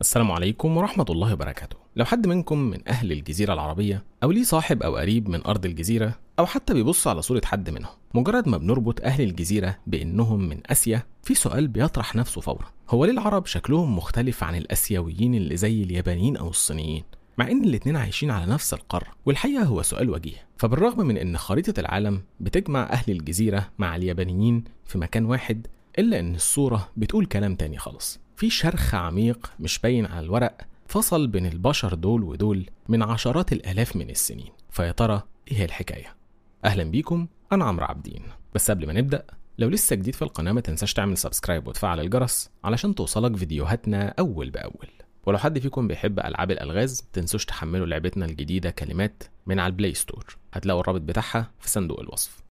السلام عليكم ورحمة الله وبركاته لو حد منكم من أهل الجزيرة العربية أو ليه صاحب أو قريب من أرض الجزيرة أو حتى بيبص على صورة حد منهم مجرد ما بنربط أهل الجزيرة بإنهم من آسيا في سؤال بيطرح نفسه فورا هو ليه العرب شكلهم مختلف عن الآسيويين اللي زي اليابانيين أو الصينيين مع ان الاتنين عايشين على نفس القارة والحقيقة هو سؤال وجيه فبالرغم من ان خريطة العالم بتجمع اهل الجزيرة مع اليابانيين في مكان واحد الا ان الصورة بتقول كلام تاني خالص في شرخ عميق مش باين على الورق فصل بين البشر دول ودول من عشرات الالاف من السنين فيا ترى ايه هي الحكاية اهلا بيكم انا عمرو عابدين بس قبل ما نبدأ لو لسه جديد في القناة ما تنساش تعمل سبسكرايب وتفعل الجرس علشان توصلك فيديوهاتنا أول بأول ولو حد فيكم بيحب ألعاب الألغاز تنسوش تحملوا لعبتنا الجديدة كلمات من على البلاي ستور هتلاقوا الرابط بتاعها في صندوق الوصف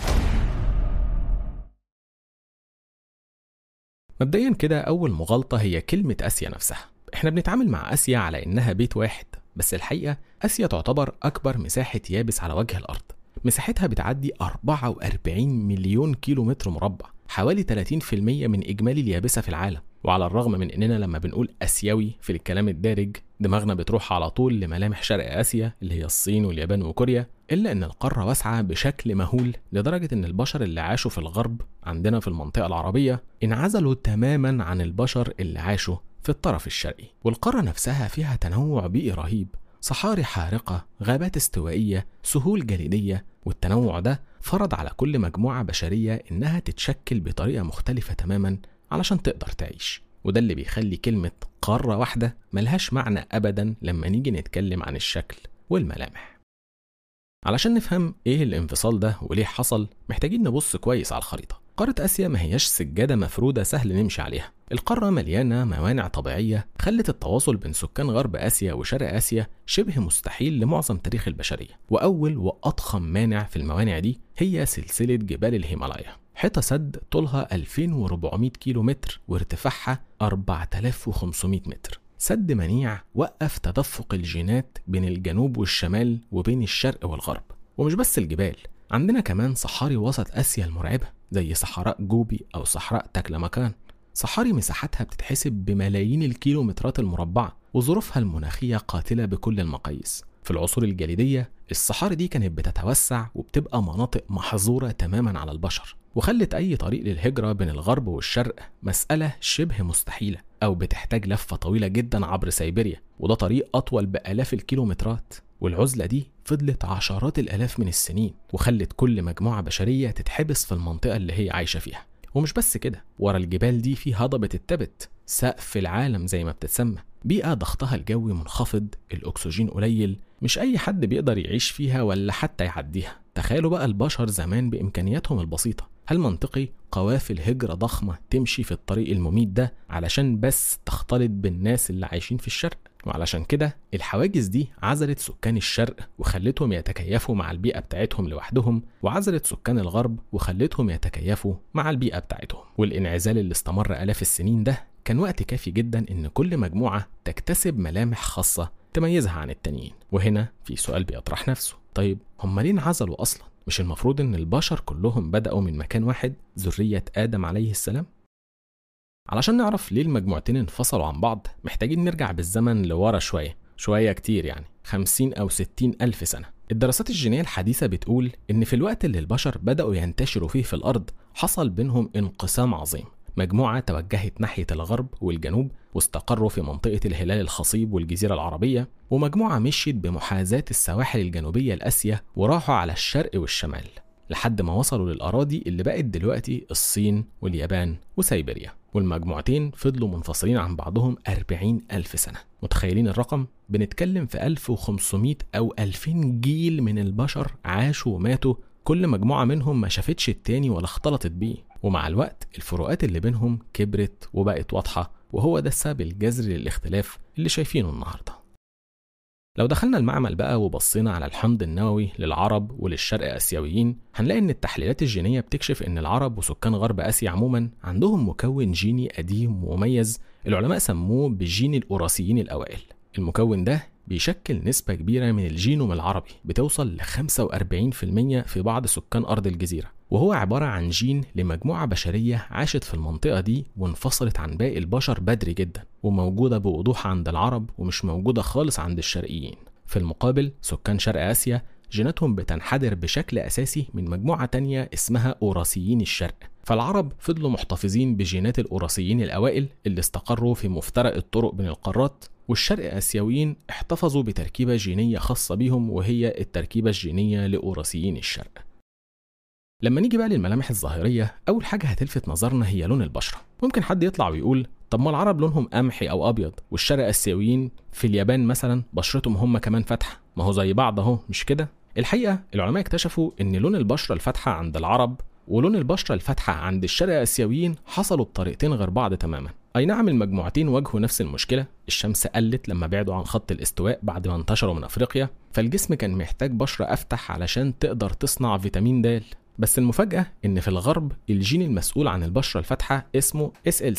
مبدئيا كده أول مغالطة هي كلمة آسيا نفسها احنا بنتعامل مع آسيا على إنها بيت واحد بس الحقيقة آسيا تعتبر أكبر مساحة يابس على وجه الأرض مساحتها بتعدي 44 مليون كيلو متر مربع حوالي 30% من إجمالي اليابسة في العالم وعلى الرغم من إننا لما بنقول آسيوي في الكلام الدارج دماغنا بتروح على طول لملامح شرق آسيا اللي هي الصين واليابان وكوريا إلا إن القارة واسعة بشكل مهول لدرجة إن البشر اللي عاشوا في الغرب عندنا في المنطقة العربية انعزلوا تماما عن البشر اللي عاشوا في الطرف الشرقي والقارة نفسها فيها تنوع بيئي رهيب صحاري حارقة غابات استوائية سهول جليدية والتنوع ده فرض على كل مجموعة بشرية إنها تتشكل بطريقة مختلفة تماما علشان تقدر تعيش وده اللي بيخلي كلمة قارة واحدة ملهاش معنى أبدا لما نيجي نتكلم عن الشكل والملامح علشان نفهم ايه الانفصال ده وليه حصل محتاجين نبص كويس على الخريطة قارة آسيا ما هياش سجادة مفرودة سهل نمشي عليها القارة مليانة موانع طبيعية خلت التواصل بين سكان غرب آسيا وشرق آسيا شبه مستحيل لمعظم تاريخ البشرية وأول وأضخم مانع في الموانع دي هي سلسلة جبال الهيمالايا حيطة سد طولها 2400 كيلو متر وارتفاعها 4500 متر سد منيع وقف تدفق الجينات بين الجنوب والشمال وبين الشرق والغرب ومش بس الجبال عندنا كمان صحاري وسط آسيا المرعبة زي صحراء جوبي أو صحراء تاكلامكان صحاري مساحتها بتتحسب بملايين الكيلومترات المربعة وظروفها المناخية قاتلة بكل المقاييس في العصور الجليدية الصحاري دي كانت بتتوسع وبتبقى مناطق محظورة تماما على البشر وخلت أي طريق للهجرة بين الغرب والشرق مسألة شبه مستحيلة أو بتحتاج لفة طويلة جدا عبر سيبيريا وده طريق أطول بآلاف الكيلومترات والعزلة دي فضلت عشرات الآلاف من السنين وخلت كل مجموعة بشرية تتحبس في المنطقة اللي هي عايشة فيها ومش بس كده ورا الجبال دي في هضبة التبت سقف العالم زي ما بتتسمى بيئة ضغطها الجوي منخفض الأكسجين قليل مش أي حد بيقدر يعيش فيها ولا حتى يعديها تخيلوا بقى البشر زمان بإمكانياتهم البسيطة هل منطقي قوافل هجرة ضخمة تمشي في الطريق المميت ده علشان بس تختلط بالناس اللي عايشين في الشرق وعلشان كده الحواجز دي عزلت سكان الشرق وخلتهم يتكيفوا مع البيئة بتاعتهم لوحدهم وعزلت سكان الغرب وخلتهم يتكيفوا مع البيئة بتاعتهم والانعزال اللي استمر آلاف السنين ده كان وقت كافي جدا إن كل مجموعة تكتسب ملامح خاصة تميزها عن التانيين وهنا في سؤال بيطرح نفسه طيب هم ليه انعزلوا أصلا؟ مش المفروض إن البشر كلهم بدأوا من مكان واحد ذرية آدم عليه السلام؟ علشان نعرف ليه المجموعتين انفصلوا عن بعض محتاجين نرجع بالزمن لورا شوية شوية كتير يعني 50 أو 60 ألف سنة الدراسات الجينية الحديثة بتقول إن في الوقت اللي البشر بدأوا ينتشروا فيه في الأرض حصل بينهم انقسام عظيم مجموعة توجهت ناحية الغرب والجنوب واستقروا في منطقة الهلال الخصيب والجزيرة العربية ومجموعة مشيت بمحاذاة السواحل الجنوبية لآسيا وراحوا على الشرق والشمال لحد ما وصلوا للأراضي اللي بقت دلوقتي الصين واليابان وسيبيريا والمجموعتين فضلوا منفصلين عن بعضهم 40 ألف سنة متخيلين الرقم؟ بنتكلم في 1500 أو 2000 جيل من البشر عاشوا وماتوا كل مجموعة منهم ما شافتش التاني ولا اختلطت بيه ومع الوقت الفروقات اللي بينهم كبرت وبقت واضحة وهو ده السبب الجذري للاختلاف اللي شايفينه النهارده لو دخلنا المعمل بقى وبصينا على الحمض النووي للعرب وللشرق آسيويين هنلاقي إن التحليلات الجينية بتكشف إن العرب وسكان غرب آسيا عموما عندهم مكون جيني قديم ومميز العلماء سموه بجين الأوراسيين الأوائل المكون ده بيشكل نسبة كبيرة من الجينوم العربي بتوصل ل 45% في بعض سكان أرض الجزيرة وهو عبارة عن جين لمجموعة بشرية عاشت في المنطقة دي وانفصلت عن باقي البشر بدري جدا وموجودة بوضوح عند العرب ومش موجودة خالص عند الشرقيين في المقابل سكان شرق آسيا جيناتهم بتنحدر بشكل أساسي من مجموعة تانية اسمها أوراسيين الشرق فالعرب فضلوا محتفظين بجينات الأوراسيين الأوائل اللي استقروا في مفترق الطرق بين القارات والشرق آسيويين احتفظوا بتركيبة جينية خاصة بيهم وهي التركيبة الجينية لأوراسيين الشرق لما نيجي بقى للملامح الظاهرية أول حاجة هتلفت نظرنا هي لون البشرة ممكن حد يطلع ويقول طب ما العرب لونهم قمحي أو أبيض والشرق آسيويين في اليابان مثلا بشرتهم هم كمان فاتحة ما هو زي بعض أهو مش كده الحقيقة العلماء اكتشفوا إن لون البشرة الفاتحة عند العرب ولون البشرة الفاتحة عند الشرق آسيويين حصلوا بطريقتين غير بعض تماما أي نعم المجموعتين واجهوا نفس المشكلة الشمس قلت لما بعدوا عن خط الاستواء بعد ما انتشروا من أفريقيا فالجسم كان محتاج بشرة أفتح علشان تقدر تصنع فيتامين د بس المفاجأة إن في الغرب الجين المسؤول عن البشرة الفاتحة اسمه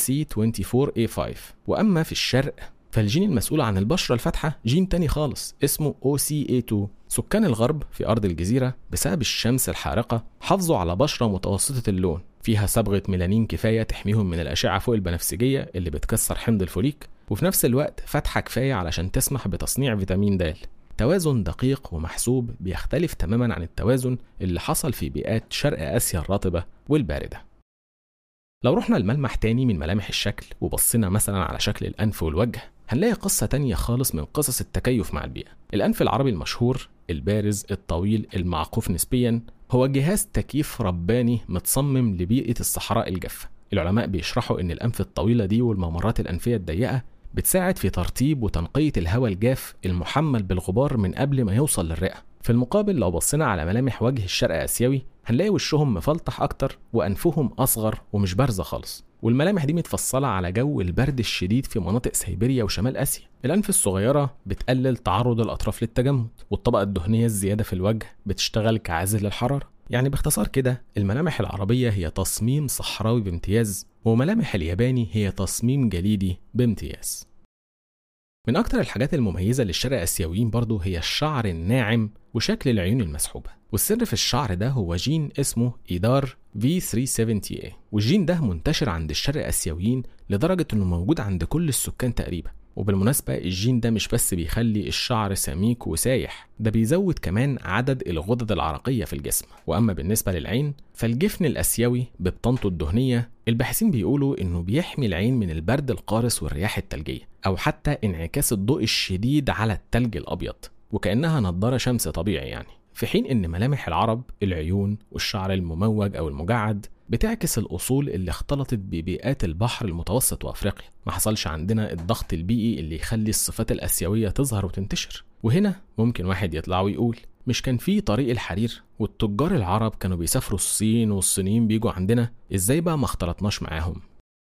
SLC24A5 وأما في الشرق فالجين المسؤول عن البشرة الفاتحة جين تاني خالص اسمه OCA2 سكان الغرب في أرض الجزيرة بسبب الشمس الحارقة حافظوا على بشرة متوسطة اللون فيها صبغة ميلانين كفاية تحميهم من الأشعة فوق البنفسجية اللي بتكسر حمض الفوليك وفي نفس الوقت فاتحة كفاية علشان تسمح بتصنيع فيتامين د توازن دقيق ومحسوب بيختلف تماما عن التوازن اللي حصل في بيئات شرق آسيا الرطبة والباردة لو رحنا لملمح تاني من ملامح الشكل وبصينا مثلا على شكل الأنف والوجه هنلاقي قصة تانية خالص من قصص التكيف مع البيئة الأنف العربي المشهور البارز الطويل المعقوف نسبيا هو جهاز تكييف رباني متصمم لبيئة الصحراء الجافة العلماء بيشرحوا إن الأنف الطويلة دي والممرات الأنفية الضيقة بتساعد في ترطيب وتنقية الهواء الجاف المحمل بالغبار من قبل ما يوصل للرئة في المقابل لو بصينا على ملامح وجه الشرق آسيوي هنلاقي وشهم مفلطح أكتر وأنفهم أصغر ومش بارزة خالص والملامح دي متفصلة على جو البرد الشديد في مناطق سيبيريا وشمال آسيا الأنف الصغيرة بتقلل تعرض الأطراف للتجمد والطبقة الدهنية الزيادة في الوجه بتشتغل كعازل للحرارة يعني باختصار كده الملامح العربية هي تصميم صحراوي بامتياز وملامح الياباني هي تصميم جليدي بامتياز من أكتر الحاجات المميزة للشرق آسيويين برضو هي الشعر الناعم وشكل العيون المسحوبة والسر في الشعر ده هو جين اسمه إيدار V370A والجين ده منتشر عند الشرق آسيويين لدرجة إنه موجود عند كل السكان تقريبا وبالمناسبة الجين ده مش بس بيخلي الشعر سميك وسايح ده بيزود كمان عدد الغدد العرقية في الجسم وأما بالنسبة للعين فالجفن الآسيوي ببطانته الدهنية الباحثين بيقولوا إنه بيحمي العين من البرد القارس والرياح التلجية أو حتى انعكاس الضوء الشديد على التلج الأبيض وكأنها نضارة شمس طبيعي يعني في حين إن ملامح العرب العيون والشعر المموج أو المجعد بتعكس الأصول اللي اختلطت ببيئات البحر المتوسط وأفريقيا ما حصلش عندنا الضغط البيئي اللي يخلي الصفات الآسيوية تظهر وتنتشر وهنا ممكن واحد يطلع ويقول مش كان في طريق الحرير والتجار العرب كانوا بيسافروا الصين والصينيين بيجوا عندنا ازاي بقى ما اختلطناش معاهم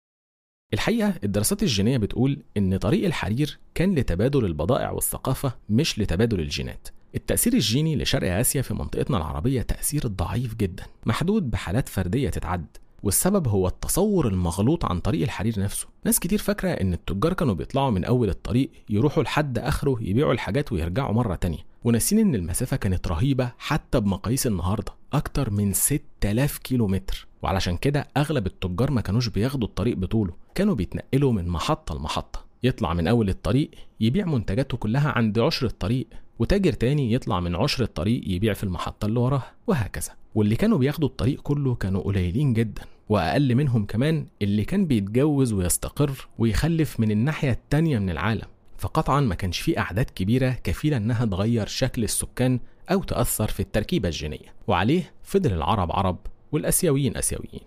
الحقيقة الدراسات الجينية بتقول إن طريق الحرير كان لتبادل البضائع والثقافة مش لتبادل الجينات التأثير الجيني لشرق آسيا في منطقتنا العربية تأثير ضعيف جدا محدود بحالات فردية تتعد والسبب هو التصور المغلوط عن طريق الحرير نفسه ناس كتير فاكرة ان التجار كانوا بيطلعوا من اول الطريق يروحوا لحد اخره يبيعوا الحاجات ويرجعوا مرة تانية وناسين ان المسافة كانت رهيبة حتى بمقاييس النهاردة اكتر من 6000 كيلو متر وعلشان كده اغلب التجار ما كانوش بياخدوا الطريق بطوله كانوا بيتنقلوا من محطة لمحطة يطلع من اول الطريق يبيع منتجاته كلها عند عشر الطريق وتاجر تاني يطلع من عشر الطريق يبيع في المحطة اللي وراها وهكذا واللي كانوا بياخدوا الطريق كله كانوا قليلين جدا وأقل منهم كمان اللي كان بيتجوز ويستقر ويخلف من الناحية التانية من العالم فقطعا ما كانش في أعداد كبيرة كفيلة إنها تغير شكل السكان أو تأثر في التركيبة الجينية وعليه فضل العرب عرب والأسيويين أسيويين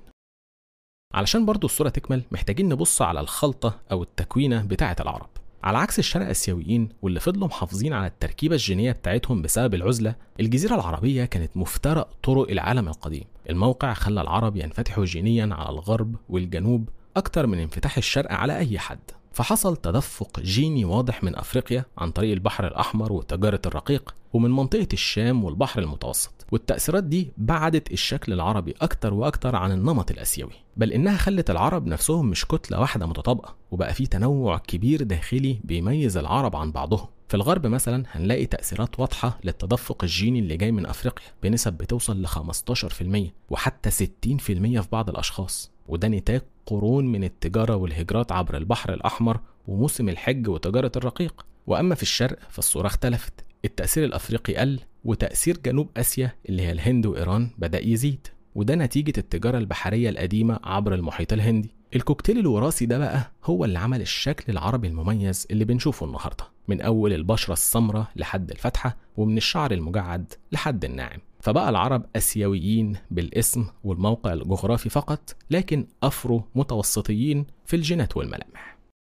علشان برضو الصورة تكمل محتاجين نبص على الخلطة أو التكوينة بتاعة العرب على عكس الشرق آسيويين واللي فضلوا محافظين على التركيبة الجينية بتاعتهم بسبب العزلة الجزيرة العربية كانت مفترق طرق العالم القديم الموقع خلى العرب ينفتحوا جينيا على الغرب والجنوب أكتر من انفتاح الشرق على أي حد فحصل تدفق جيني واضح من افريقيا عن طريق البحر الاحمر وتجاره الرقيق ومن منطقه الشام والبحر المتوسط والتاثيرات دي بعدت الشكل العربي اكتر واكتر عن النمط الاسيوي بل انها خلت العرب نفسهم مش كتله واحده متطابقه وبقى في تنوع كبير داخلي بيميز العرب عن بعضهم في الغرب مثلا هنلاقي تأثيرات واضحة للتدفق الجيني اللي جاي من أفريقيا بنسب بتوصل ل 15% وحتى 60% في بعض الأشخاص وده نتاج قرون من التجارة والهجرات عبر البحر الأحمر وموسم الحج وتجارة الرقيق وأما في الشرق فالصورة اختلفت التأثير الأفريقي قل وتأثير جنوب آسيا اللي هي الهند وإيران بدأ يزيد وده نتيجة التجارة البحرية القديمة عبر المحيط الهندي الكوكتيل الوراثي ده بقى هو اللي عمل الشكل العربي المميز اللي بنشوفه النهارده من أول البشرة السمراء لحد الفتحة ومن الشعر المجعد لحد الناعم فبقى العرب آسيويين بالاسم والموقع الجغرافي فقط لكن أفرو متوسطيين في الجينات والملامح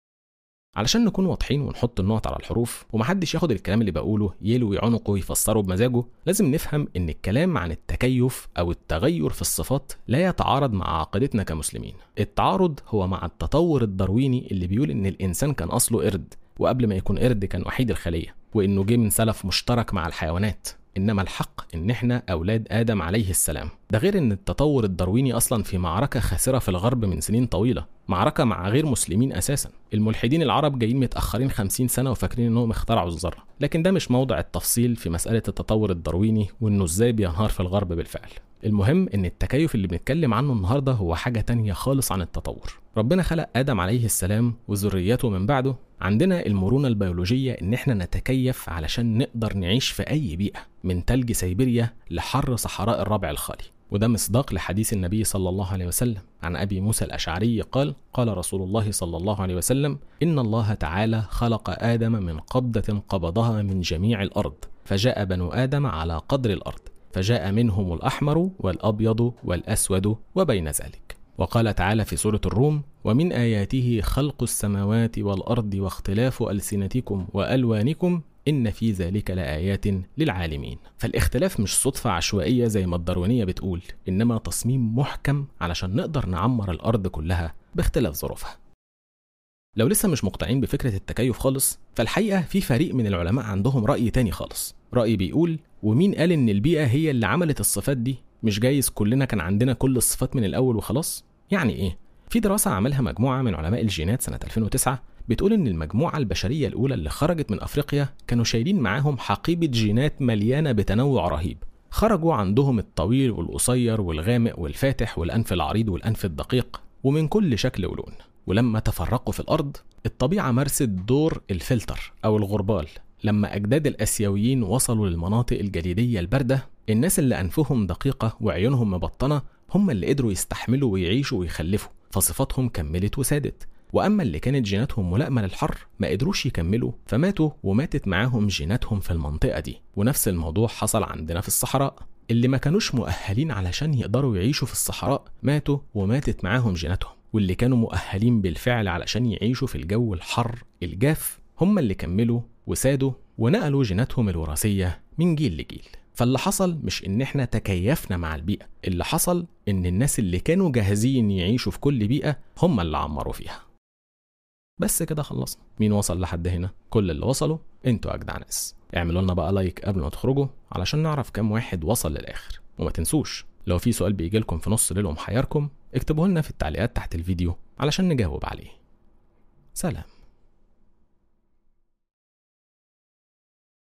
علشان نكون واضحين ونحط النقط على الحروف ومحدش ياخد الكلام اللي بقوله يلوي عنقه ويفسره بمزاجه لازم نفهم ان الكلام عن التكيف او التغير في الصفات لا يتعارض مع عقيدتنا كمسلمين التعارض هو مع التطور الدارويني اللي بيقول ان الانسان كان اصله قرد وقبل ما يكون قرد كان وحيد الخليه وانه جه من سلف مشترك مع الحيوانات انما الحق ان احنا اولاد ادم عليه السلام ده غير ان التطور الدارويني اصلا في معركه خاسره في الغرب من سنين طويله معركه مع غير مسلمين اساسا الملحدين العرب جايين متاخرين 50 سنه وفاكرين انهم اخترعوا الذره لكن ده مش موضع التفصيل في مساله التطور الدارويني وانه ازاي بينهار في الغرب بالفعل المهم ان التكيف اللي بنتكلم عنه النهارده هو حاجه تانية خالص عن التطور ربنا خلق ادم عليه السلام وذريته من بعده عندنا المرونه البيولوجيه ان احنا نتكيف علشان نقدر نعيش في اي بيئه من تلج سيبيريا لحر صحراء الربع الخالي وده مصداق لحديث النبي صلى الله عليه وسلم عن ابي موسى الاشعري قال قال رسول الله صلى الله عليه وسلم ان الله تعالى خلق ادم من قبضه قبضها من جميع الارض فجاء بنو ادم على قدر الارض فجاء منهم الاحمر والابيض والاسود وبين ذلك وقال تعالى في سوره الروم ومن اياته خلق السماوات والارض واختلاف السنتكم والوانكم إن في ذلك لآيات للعالمين فالاختلاف مش صدفة عشوائية زي ما الداروينية بتقول إنما تصميم محكم علشان نقدر نعمر الأرض كلها باختلاف ظروفها لو لسه مش مقتنعين بفكرة التكيف خالص فالحقيقة في فريق من العلماء عندهم رأي تاني خالص رأي بيقول ومين قال إن البيئة هي اللي عملت الصفات دي مش جايز كلنا كان عندنا كل الصفات من الأول وخلاص يعني إيه في دراسة عملها مجموعة من علماء الجينات سنة 2009 بتقول إن المجموعة البشرية الأولى اللي خرجت من أفريقيا كانوا شايلين معاهم حقيبة جينات مليانة بتنوع رهيب خرجوا عندهم الطويل والقصير والغامق والفاتح والأنف العريض والأنف الدقيق ومن كل شكل ولون ولما تفرقوا في الأرض الطبيعة مارست دور الفلتر أو الغربال لما أجداد الآسيويين وصلوا للمناطق الجليدية الباردة الناس اللي أنفهم دقيقة وعيونهم مبطنة هم اللي قدروا يستحملوا ويعيشوا ويخلفوا فصفاتهم كملت وسادت واما اللي كانت جيناتهم ملائمه للحر ما قدروش يكملوا فماتوا وماتت معاهم جيناتهم في المنطقه دي ونفس الموضوع حصل عندنا في الصحراء اللي ما كانوش مؤهلين علشان يقدروا يعيشوا في الصحراء ماتوا وماتت معاهم جيناتهم واللي كانوا مؤهلين بالفعل علشان يعيشوا في الجو الحر الجاف هم اللي كملوا وسادوا ونقلوا جيناتهم الوراثيه من جيل لجيل فاللي حصل مش ان احنا تكيفنا مع البيئه اللي حصل ان الناس اللي كانوا جاهزين يعيشوا في كل بيئه هم اللي عمروا فيها بس كده خلصنا مين وصل لحد هنا كل اللي وصلوا انتوا اجدع ناس اعملوا لنا بقى لايك قبل ما تخرجوا علشان نعرف كام واحد وصل للاخر وما تنسوش لو في سؤال بيجي لكم في نص ليل ومحيركم اكتبوه لنا في التعليقات تحت الفيديو علشان نجاوب عليه سلام